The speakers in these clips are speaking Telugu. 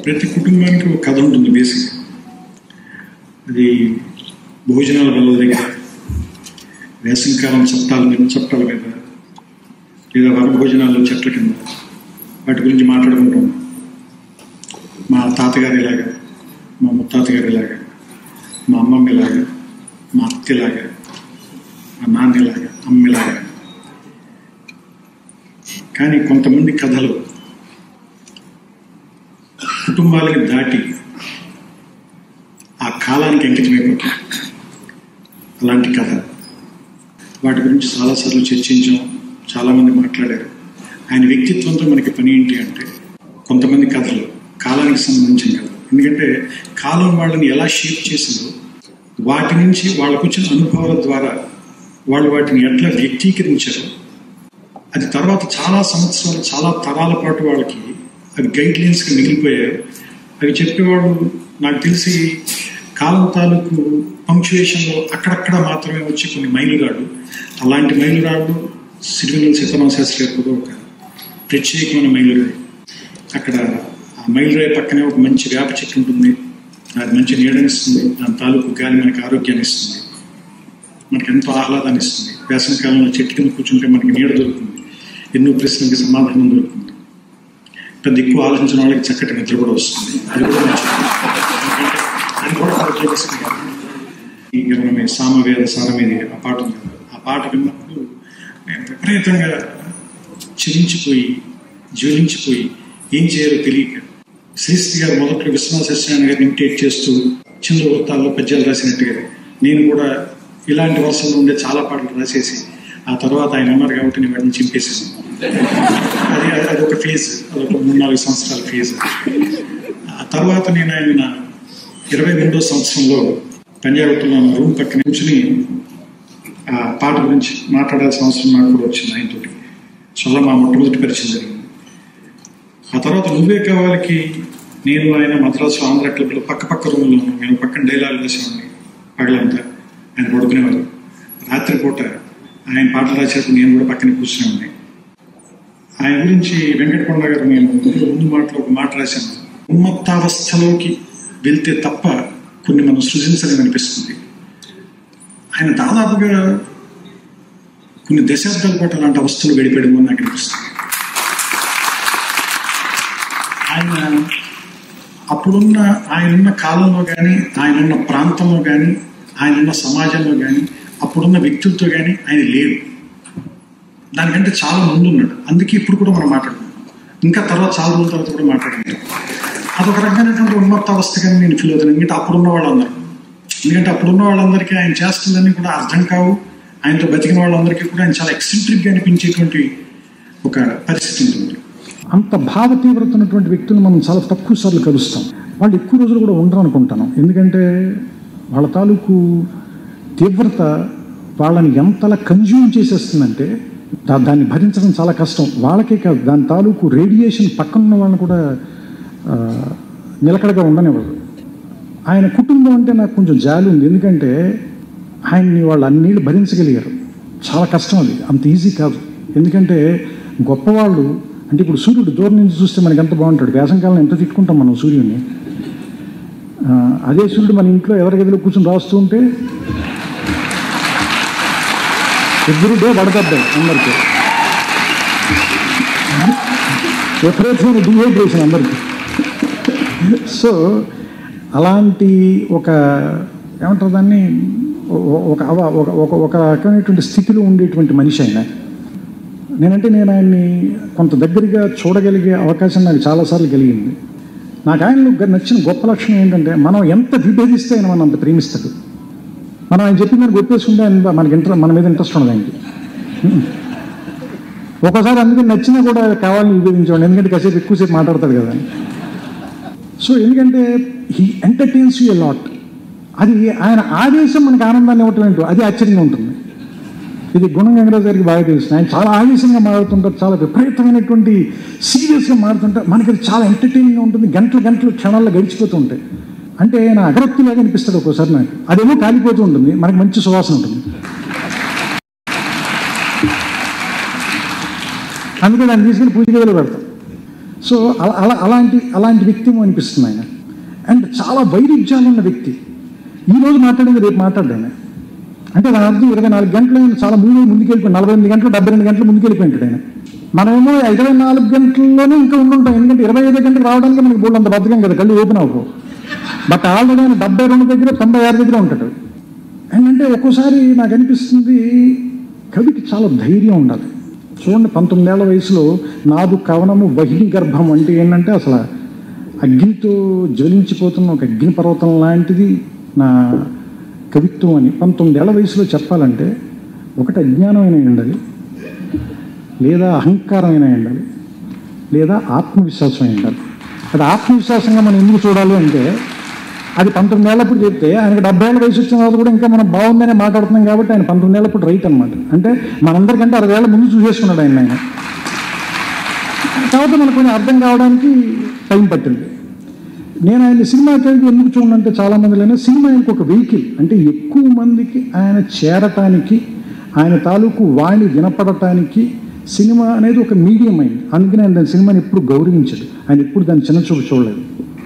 ప్రతి కుటుంబానికి ఒక కథ ఉంటుంది బేసిక్ అది భోజనాల బల్ల దగ్గర వేసవికాలం చట్టాల మీద చట్టాల మీద లేదా వనభోజనాలు చెట్ల కింద వాటి గురించి మాట్లాడుకుంటాం మా తాతగారు ఇలాగా మా ముత్తాతగారు ఇలాగా మా అమ్మమ్మ ఇలాగా మా అత్త ఇలాగా మా నాన్న ఇలాగా అమ్మ ఇలాగా కానీ కొంతమంది కథలు కుటుంబాలకి దాటి ఆ కాలానికి అంకితమైపోతాయి అలాంటి కథ వాటి గురించి చాలాసార్లు చర్చించాం చాలామంది మాట్లాడారు ఆయన వ్యక్తిత్వంతో మనకి పని ఏంటి అంటే కొంతమంది కథలు కాలానికి సంబంధించిన కథలు ఎందుకంటే కాలం వాళ్ళని ఎలా షేప్ చేసిందో వాటి నుంచి వాళ్ళకు వచ్చిన అనుభవాల ద్వారా వాళ్ళు వాటిని ఎట్లా వ్యక్తీకరించారో అది తర్వాత చాలా సంవత్సరాలు చాలా తరాల పాటు వాళ్ళకి అవి గైడ్ లైన్స్గా మిగిలిపోయాయి అవి చెప్పేవాళ్ళు నాకు తెలిసి కాలం తాలూకు పంక్చువేషన్లో అక్కడక్కడ మాత్రమే వచ్చి కొన్ని మైలురాళ్ళు అలాంటి మైలురాళ్ళు సిరివెన్నెల సీతారామ శాస్త్రి గారు కూడా ఒక ప్రత్యేకమైన మైలురాయి అక్కడ ఆ మైలురాయి పక్కనే ఒక మంచి వేప చెట్టు ఉంటుంది అది మంచి నీడనిస్తుంది దాని తాలూకు గాలి మనకి ఆరోగ్యాన్ని ఇస్తుంది మనకి ఎంతో ఆహ్లాదాన్ని ఇస్తుంది వేసవి కాలంలో చెట్టు కింద కూర్చుంటే మనకి నీడ దొరుకుతుంది ఎన్నో ప్రశ్నలకి సమాధానం దొరుకుతుంది పెద్ద ఎక్కువ ఆలోచించిన వాళ్ళకి చక్కటి నిద్ర కూడా వస్తుంది అది కూడా మంచిది. ఎందుకంటే అది కూడా ఆరోగ్యకరమే కదా. ఈ మనం సామవేద సారమేది ఆ పాట ఉంది కదా ఆ పాట విన్నప్పుడు నేను విపరీతంగా చిరించిపోయి జ్వలించిపోయి ఏం చేయాలో తెలియక శ్రీశ్రీ గారు మొదట్లో విశ్వనాథ సత్యనారాయణ గారిని ఇమిటేట్ చేస్తూ చిన్న వృత్తాల్లో పద్యాలు రాసినట్టుగా నేను కూడా ఇలాంటి వర్షంలో ఉండే చాలా పాటలు రాసేసి ఆ తర్వాత ఆయన ఉన్నారు కాబట్టి నేను వాటిని చింపేసాను అది అది- అది ఒక ఫేజ్ అదొక మూడు నాలుగు సంవత్సరాల ఫేజ్ ఆ తర్వాత నేను ఆయన ఇరవై రెండో సంవత్సరంలో పంజాబత్తులో ఉన్న రూమ్ పక్కన నుంచుని ఆ పాట గురించి మాట్లాడాల్సిన అవసరం నాకు కూడా వచ్చింది ఆయనతోటి చాలా మా మొట్టమొదటి పరిచయం జరిగింది ఆ తర్వాత నువ్వే కావాలికి నేను ఆయన మద్రాసు ఆంధ్ర క్లబ్లో పక్క పక్క రూమ్లో ఉన్నాం నేను పక్కన డైలాగ్ వేసేవాడిని పగలంతా ఆయన పడుకునేవారు రాత్రిపూట ఆయన పాటలు రాసేటప్పుడు నేను కూడా పక్కన కూర్చునేవాడిని ఆయన గురించి వెంకటకొండ గారు నేను ముందు ముందు మాటలో ఒక మాట రాశాను ఉన్మత్తావస్థలోకి వెళ్తే తప్ప కొన్ని మనం సృజించలేని అనిపిస్తుంది ఆయన దాదాపుగా కొన్ని దశాబ్దాల పాటు అలాంటి అవస్థలు గడిపేయడం నాకు అనిపిస్తుంది ఆయన అప్పుడున్న ఆయనున్న కాలంలో కానీ ఆయనున్న ప్రాంతంలో కానీ ఆయనున్న సమాజంలో కానీ అప్పుడున్న వ్యక్తులతో కానీ ఆయన లేడు దానికంటే చాలా ముందు ఉన్నాడు అందుకే ఇప్పుడు కూడా మనం మాట్లాడుకుంటాం ఇంకా తర్వాత చాలా రోజుల తర్వాత కూడా మాట్లాడుకుంటాం అదొక రకమైనటువంటి ఉన్మత్త అవస్థగా నేను ఫీల్ అవుతాను ఎందుకంటే అప్పుడున్న వాళ్ళందరూ ఎందుకంటే అప్పుడున్న వాళ్ళందరికీ ఆయన చేస్తుందని కూడా అర్థం కావు ఆయనతో బతికిన వాళ్ళందరికీ కూడా ఆయన చాలా ఎక్సెంట్రిక్గా అనిపించేటువంటి ఒక పరిస్థితి ఉంటుంది అంత భావ తీవ్రత ఉన్నటువంటి వ్యక్తులను మనం చాలా తక్కువ సార్లు కలుస్తాం వాళ్ళు ఎక్కువ రోజులు కూడా ఉండరు అనుకుంటాను ఎందుకంటే వాళ్ళ తాలూకు తీవ్రత వాళ్ళని ఎంతలా కన్జ్యూమ్ చేసేస్తుందంటే దా- దాన్ని భరించడం చాలా కష్టం వాళ్ళకే కాదు దాని తాలూకు రేడియేషన్ పక్కన ఉన్న వాళ్ళని కూడా ఆ, నిలకడగా ఉండనివ్వదు ఆయన కుటుంబం అంటే నాకు కొంచెం జాలి ఉంది ఎందుకంటే ఆయన్ని వాళ్ళు అన్నిళ్ళు భరించగలిగారు చాలా కష్టం అది అంత ఈజీ కాదు ఎందుకంటే గొప్పవాళ్ళు అంటే ఇప్పుడు సూర్యుడు దూరం నుంచి చూస్తే మనకి ఎంత బాగుంటాడు వేసంకాలం ఎంత తిట్టుకుంటాం మనం సూర్యుడిని ఆ, అదే సూర్యుడు మన ఇంట్లో ఎవరి గదిలో కూర్చొని రాస్తూ ఉంటే ఎవ్రీడే వడదబ్బాయి అందరికీ విపరీతమైన డిహైడ్రేషన్ అందరికీ సో అలాంటి ఒక ఏమంటారు దాన్ని ఒ- ఒక అవ- ఒక ఒక ఒక రకమైనటువంటి స్థితిలో ఉండేటువంటి మనిషి ఆయన నేనంటే నేను ఆయన్ని కొంత దగ్గరగా చూడగలిగే అవకాశం నాకు చాలాసార్లు కలిగింది నాకు ఆయనలో గ- నచ్చిన గొప్ప లక్షణం ఏంటంటే మనం ఎంత విభేదిస్తే ఆయన మనం అంత ప్రేమిస్తాడు మనం ఆయన చెప్పిన దాన్ని ఒప్పేసుకుంటే ఆయన మనకి ఇంట్రెస్ట్ మన మీద ఇంట్రెస్ట్ ఉండదు ఆయనకి ఒకసారి అందుకే నచ్చినా కూడా కావాలని విభేదించండి ఎందుకంటే కాసేపు ఎక్కువసేపు మాట్లాడతాడు కదా అని. సో ఎందుకంటే హీ ఎంటర్టైన్స్ యూ లాట్ అది ఆయన ఆవేశం మనకు ఆనందాన్ని ఇవ్వటం ఏంటో అది ఆశ్చర్యంగా ఉంటుంది ఇది గుణం వెంకటరాజు గారికి బాగా తెలుసు ఆయన చాలా ఆవేశంగా మాట్లాడుతుంటారు చాలా విపరీతమైనటువంటి సీరియస్గా మాట్లాడుతుంటారు మనకి అది చాలా ఎంటర్టైనింగ్గా ఉంటుంది గంటలు గంటలు క్షణాల్లో గడిచిపోతూ ఉంటాయి అంటే ఆయన అగరత్తులాగా అనిపిస్తాడు ఒక్కోసారి నాకు అదేమో కాలిపోతూ ఉంటుంది మనకి మంచి సువాసన ఉంటుంది అందుకే దాన్ని తీసుకుని పూజ గదిలో పెడతాం సో అలా అలా అలాంటి అలాంటి వ్యక్తి అనిపిస్తుంది ఆయన అండ్ చాలా వైరుధ్యాలు ఉన్న వ్యక్తి ఈ రోజు మాట్లాడింది రేపు మాట్లాడాను అంటే దాని అర్థం ఇరవై నాలుగు గంటలు ఆయన చాలా మూడు ముందుకెళ్ళిపోయి నలభై ఎనిమిది గంటలు డెబ్బై రెండు గంటలు ముందుకెళ్ళిపోయింటాడు ఆయన మనమేమో ఇరవై నాలుగు గంటల్లోనే ఇంకా ఉండుంటాం ఎందుకంటే ఇరవై ఐదు గంటలకు రావడానికి మనకి బోర్డు అంత బద్దకం కదా కళ్ళు ఓపెన్ అవ్వవు బట్ ఆల్రెడీ ఆయన డెబ్బై రెండు దగ్గర తొంభై ఆరు దగ్గర ఉంటాడు ఏంటంటే ఒక్కోసారి నాకు అనిపిస్తుంది కవికి చాలా ధైర్యం ఉండాలి చూడండి పంతొమ్మిదేళ్ల వయసులో నాదు కవనము వహిని గర్భం అంటే ఏంటంటే అసలు అగ్నితో జ్వలించిపోతున్న ఒక అగ్ని పర్వతం లాంటిది నా కవిత్వం అని పంతొమ్మిదేళ్ల వయసులో చెప్పాలంటే ఒకటి అజ్ఞానమైన ఉండాలి లేదా అహంకారమైన ఉండాలి లేదా ఆత్మవిశ్వాసం ఉండాలి అది ఆత్మవిశ్వాసంగా మనం ఎందుకు చూడాలి అంటే అది పంతొమ్మిది ఏళ్ళప్పుడు చెప్తే ఆయనకి డెబ్బై ఏళ్ళ వయసు వచ్చిన తర్వాత కూడా ఇంకా మనం బాగుందనే మాట్లాడుతున్నాం కాబట్టి ఆయన పంతొమ్మిది ఏళ్ళప్పుడు రైట్ అనమాట అంటే మనందరికంటే అరవై ఏళ్ళ ముందు చూసేసుకున్నాడు ఆయన ఆయన కాబట్టి మనకు కొంచెం అర్థం కావడానికి టైం పట్టింది నేను ఆయన సినిమాకి ఎందుకు చూడంటే చాలా మందిలోనే సినిమా ఆయనకు ఒక వెహికల్ అంటే ఎక్కువ మందికి ఆయన చేరటానికి ఆయన తాలూకు వాణి వినపడటానికి సినిమా అనేది ఒక మీడియం అయింది అందుకని ఆయన దాని సినిమాని ఎప్పుడు గౌరవించడు ఆయన ఎప్పుడు దాన్ని చిన్న చూపు చూడలేదు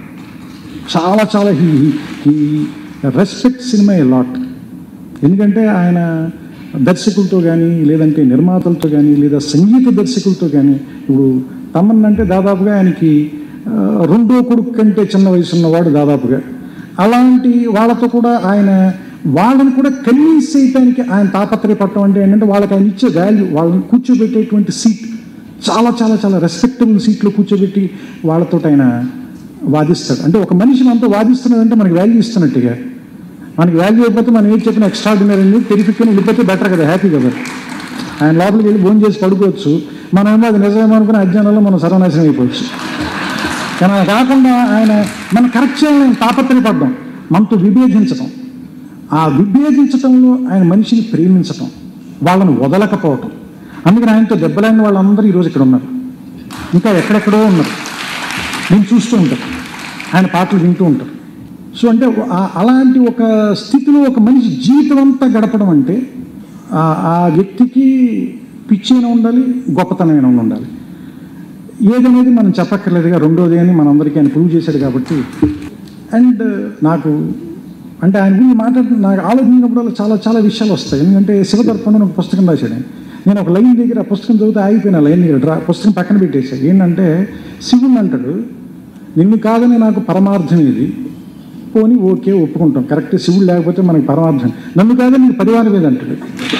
చాలా చాలా he he respect cinema a lot ఎందుకంటే ఆయన దర్శకులతో కానీ లేదంటే నిర్మాతలతో కానీ లేదా సంగీత దర్శకులతో కానీ ఇప్పుడు తమన్ అంటే దాదాపుగా ఆయనకి ఆ, రెండో కొడుకు కంటే చిన్న వయసు ఉన్నవాడు దాదాపుగా అలాంటి వాళ్ళతో కూడా ఆయన వాళ్ళని కూడా కన్విన్స్ చేయడానికి ఆయన తాపత్రయపడటం అంటే ఏంటంటే వాళ్ళకి ఆయన ఇచ్చే వాల్యూ వాళ్ళని కూర్చోబెట్టేటువంటి సీట్ చాలా చాలా చాలా రెస్పెక్టబుల్ సీట్లో కూర్చోబెట్టి వాళ్ళతో ఆయన వాదిస్తాడు అంటే ఒక మనిషిని అంతా వాదిస్తున్నదంటే మనకి వాల్యూ ఇస్తున్నట్టుగా మనకి వాల్యూ అయిపోతే మనం ఏం చెప్పిన ఎక్స్ట్రాడినరీ అని టెరిఫిక్ అని వెళ్ళిపోతే బెటర్ కదా హ్యాపీ కదా ఆయన లోపలికి వెళ్ళి భోజనం చేసి పడుకోవచ్చు మనమేమో అది నిజమేమో అనుకుని అజ్ఞానంలో మనం సర్వనాశనం అయిపోవచ్చు కానీ అలా కాకుండా ఆయన మనం కరెక్ట్ చేయాలని తాపత్రయపడ్డం మనతో విభేదించటం ఆ విభేదించటంలో ఆయన మనిషిని ప్రేమించటం వాళ్ళని వదలకపోవటం అందుకని ఆయనతో దెబ్బలైన వాళ్ళందరూ ఈరోజు ఇక్కడ ఉన్నారు ఇంకా ఎక్కడెక్కడో ఉన్నారు నేను చూస్తూ ఉంటాను ఆయన పాటలు వింటూ ఉంటారు సో అంటే ఆ- అలాంటి ఒక స్థితిలో ఒక మనిషి జీవితం అంతా గడపడం అంటే ఆ- ఆ వ్యక్తికి పిచ్చైనా ఉండాలి గొప్పతనమైనా ఉండాలి ఏదనేది మనం చెప్పక్కర్లేదుగా రెండోది అని మనందరికీ ఆయన ప్రూవ్ చేశాడు కాబట్టి అండ్ నాకు అంటే ఆయన గురించి మాట్లాడుతూ నాకు ఆలోచించినప్పుడు చాలా చాలా విషయాలు వస్తాయి ఎందుకంటే శివదర్పణ అని ఒక పుస్తకం రాశాడు ఆయన. నేను ఒక లైన్ దగ్గర ఆ పుస్తకం చదివితే ఆగిపోయిన లైన్ దగ్గర డ్రా పుస్తకం పక్కన పెట్టేశాడు ఏంటంటే శివుని అంటాడు నిన్ను కాదని నాకు పరమార్థం ఇది పోని ఓకే ఒప్పుకుంటాం కరెక్ట్ శివుడు లేకపోతే మనకి పరమార్థం నన్ను కాదని నీకు పరివారం మీద అంటాడు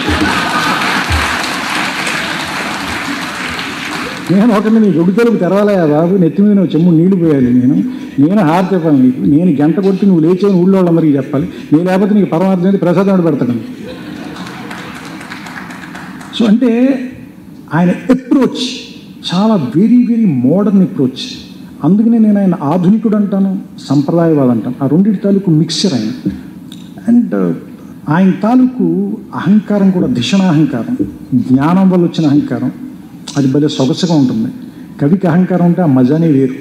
నేను ఒకటి నీ గుడి తలుపు తెరవాలయా బాబు నెత్తి మీద నువ్వు చెమ్ము నీళ్లు పోయాలి నేను నేను హార్ చెప్పాలి నీకు నేను గంట కొట్టి నువ్వు లేచే ఊళ్ళో వాళ్ళందరికీ చెప్పాలి నేను లేకపోతే నీకు పరమార్థం అనేది ప్రసాదం పెడతాడు సో అంటే ఆయన అప్రోచ్ చాలా వెరీ వెరీ మోడర్న్ అప్రోచ్ అందుకనే నేను ఆయన ఆధునికుడు అంటాను సంప్రదాయవాది అంటాను ఆ రెండింటి తాలూకు మిక్చర్ ఆయన అండ్ ఆయన తాలూకు అహంకారం కూడా దిశనాహంకారం జ్ఞానం వల్ల వచ్చిన అహంకారం అది భలే సొగసుగా ఉంటుంది కవికి అహంకారం ఉంటే ఆ మజానే వేరు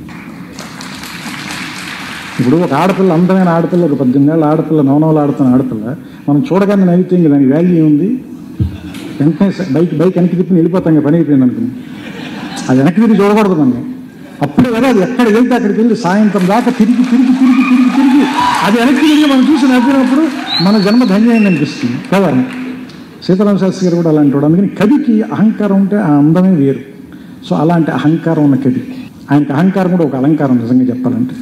ఇప్పుడు ఒక ఆడపిల్ల అందమైన ఆడపిల్ల ఒక పద్దెనిమిది ఏళ్ళ ఆడపిల్ల నవనవలు ఆడుతున్న ఆడపిల్ల మనం చూడగానే నవ్వితే ఇంక దానికి వాల్యూ ఏముంది వెంటనే స- బైక్ బైక్ వెనక్కి తిప్పి వెళ్ళిపోతాం ఇంకా పని అయిపోయింది అనుకుని అది వెనక్కి తిరిగి చూడకూడదు మనం అప్పుడే కదా అది ఎక్కడ వెళ్తే అక్కడికి వెళ్ళి సాయంత్రం దాకా తిరిగి తిరిగి తిరిగి తిరిగి తిరిగి అది వెనక్కి తిరిగి మనం చూసి నవ్వినప్పుడు మన జన్మ ధన్యమైంది అనిపిస్తుంది కదా సీతారామ శాస్త్రి గారు కూడా అలాంటి వాడు అందుకని కవికి అహంకారం ఉంటే ఆ అందమే వేరు సో అలాంటి అహంకారం ఉన్న కవి ఆయనకి అహంకారం కూడా ఒక అలంకారం నిజంగా చెప్పాలంటే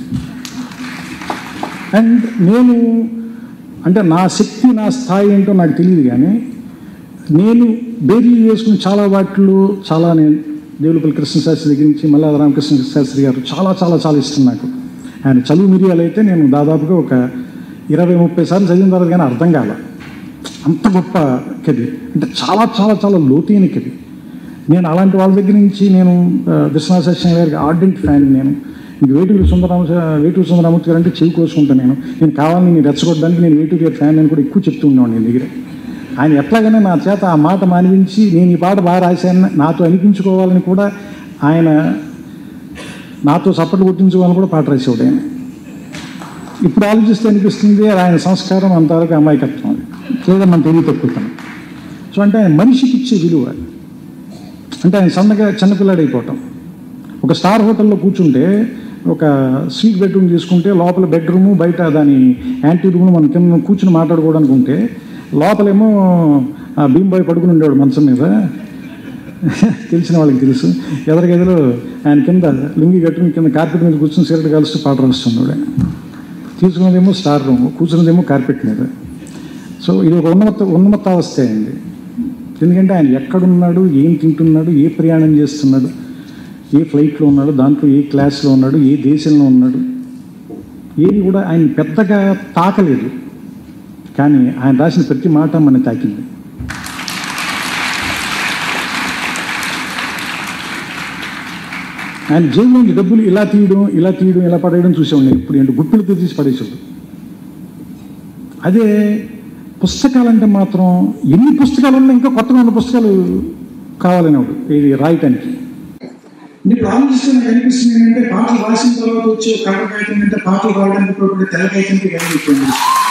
అండ్ నేను అంటే నా శక్తి నా స్థాయి ఏంటో నాకు తెలియదు కానీ నేను బేరీ వేసుకుని చాలా వాటిలో చాలా నేను దేవులపల్లి కృష్ణశాస్త్రి దగ్గర నుంచి మల్లా రామకృష్ణ శాస్త్రి గారు చాలా చాలా చాలా ఇష్టం నాకు ఆయన చదువు మిరియాలు అయితే నేను దాదాపుగా ఒక ఇరవై ముప్పై సార్లు చదివిన తర్వాత కానీ అర్థం కాల అంత గొప్ప కవి అంటే చాలా చాలా చాలా లోతైన కవి నేను అలాంటి వాళ్ళ దగ్గర నుంచి నేను ఆ, విశ్వనాథ సత్యనారాయణ గారికి ఆర్డెంట్ ఫ్యాన్ నేను ఇంక వేటూరి సుందరరామ వేటూరి సుందరరామూర్తి గారు అంటే చెవి కోసుకుంటాను నేను నేను కావాలని నేను రెచ్చగొట్టడానికి నేను వేటూరి గారి ఫ్యాన్ అని కూడా ఎక్కువ చెప్తూ ఉండేవాడిని నేను దగ్గర ఆయన ఎట్లాగైనా నా చేత ఆ మాట మానిపించి నేను ఈ పాట బాగా రాశాను నాతో అనిపించుకోవాలని కూడా ఆయన నాతో చప్పట్లు కొట్టించుకోవాలని కూడా పాట రాసేవాడు ఆయన ఇప్పుడు ఆలోచిస్తే అనిపిస్తుంది ఆయన సంస్కారం అంతవరకు అమాయకత్వం అది. లేదా మనం తెలివి తక్కుతాం సో అంటే ఆయన మనిషికి ఇచ్చే విలువ అంటే ఆయన సన్నగా చిన్నపిల్లాడు అయిపోవటం ఒక స్టార్ హోటల్లో కూర్చుంటే ఒక స్వీట్ బెడ్రూమ్ తీసుకుంటే లోపల బెడ్రూము బయట దాని యాంటీ రూమ్ మనం కింద కూర్చుని మాట్లాడుకోవడానికి ఉంటే లోపలేమో ఆ భీంబాయ్ పడుకుని ఉండేవాడు మంచం మీద తెలిసిన వాళ్ళకి తెలుసు ఎదరగెదరు ఆయన కింద లుంగి కట్టుకుని కింద కార్పెట్ మీద కూర్చుని సిగరెట్ కాలుస్తూ పాట రాస్తున్నాడు తీసుకున్నదేమో స్టార్ రూమ్ కూర్చున్నదేమో కార్పెట్ మీద సో ఇది ఒక ఉన్నత ఉన్నత అవస్థ అండి ఎందుకంటే ఆయన ఎక్కడున్నాడు ఏం తింటున్నాడు ఏ ప్రయాణం చేస్తున్నాడు ఏ ఫ్లైట్లో ఉన్నాడు దాంట్లో ఏ క్లాస్లో ఉన్నాడు ఏ దేశంలో ఉన్నాడు ఏది కూడా ఆయన పెద్దగా తాకలేదు కానీ ఆయన రాసిన ప్రతి మాట మన తాకింది ఆయన జైల్లోంచి డబ్బులు ఇలా తీయడం ఇలా తీయడం ఇలా పడేయడం చూసేవాడిని ఇప్పుడు ఏంటి గుప్పిలతో తీసి పడేసాడు అదే పుస్తకాలంటే మాత్రం ఎన్ని పుస్తకాలు ఉన్నా ఇంకా కొత్తగా ఉన్న పుస్తకాలు కావాలనేవాడు ఇది రాయటానికి ఇప్పుడు ఆలోచిస్తే నాకు అనిపిస్తుంది ఏంటంటే పాటలు రాసిన తర్వాత వచ్చి ఒక కర్ర కాగితం అంటే పాటలు రావడానికి ఉపయోగపడే తెల్ల కాగితంకి కనిపిస్తుంది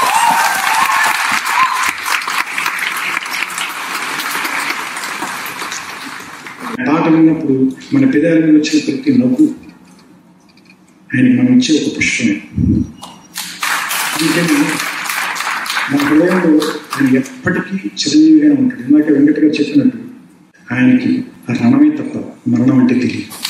పాట విన్నప్పుడు మన పెదాల మీద వచ్చిన ప్రతి నవ్వు ఆయనకి మనం ఇచ్చే ఒక పుష్పమే అందుకని మన హృదయంలో ఆయన ఎప్పటికీ చిరంజీవిగానే ఉంటాడు ఇందాక వెంకట గారు చెప్పినట్టు ఆయనకి రణమే తప్ప మరణం అంటే తెలియదు